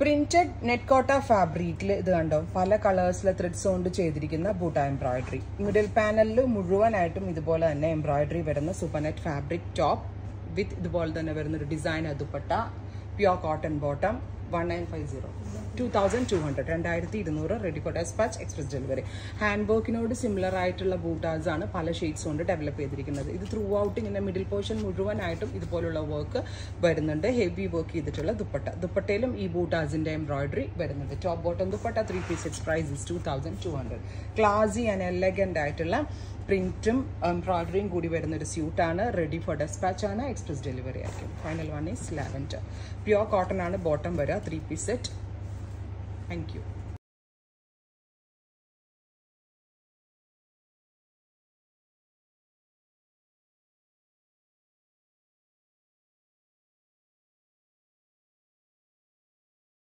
printed net കോട്ട ഫാബ്രിക്കിൽ ഇത് കണ്ടോ പല കളേഴ്സിലെ ത്രെഡ്സ് കൊണ്ട് ചെയ്തിരിക്കുന്ന ബൂട്ട എംബ്രോയിഡറി മിഡിൽ പാനലിൽ മുഴുവനായിട്ടും ഇതുപോലെ തന്നെ എംബ്രോയിഡറി വരുന്ന സൂപ്പർനെറ്റ് ഫാബ്രിക് ടോപ്പ് വിത്ത് ഇതുപോലെ തന്നെ വരുന്ന ഒരു design dupatta pure cotton bottom one nine five zero two thousand two hundred രണ്ടായിരത്തി ഇരുന്നൂറ് ready for dispatch express delivery hand വർക്കിനോട് സിമിലർ ആയിട്ടുള്ള ബൂട്ടാസ് ആണ് പല ഷെയ്ഡ്സ് കൊണ്ട് ഡെവലപ്പ് ചെയ്തിരിക്കുന്നത് ഇത് ത്രൂ ഔട്ട് ഇങ്ങനെ മിഡിൽ പോർഷൻ മുഴുവനായിട്ടും ഇതുപോലുള്ള വർക്ക് വരുന്നുണ്ട് ഹെവി വർക്ക് ചെയ്തിട്ടുള്ള ദുപ്പട്ട ദുപ്പട്ടയിലും ഈ ബൂട്ടാസിന്റെ എംബ്രോയിഡറി വരുന്നുണ്ട് top bottom dupatta three piece it's price is two thousand two hundred classy and elegant ആയിട്ടുള്ള പ്രിന്റും എംബ്രോയിഡറിയും കൂടി വരുന്ന ഒരു സ്യൂട്ടാണ് റെഡി ഫോർ ഡെസ്പാച്ച് ആണ് എക്സ്പ്രസ് ഡെലിവറി ആയിരിക്കും final one is lavender pure cotton ആണ് ബോട്ടം വരിക three piece set thank U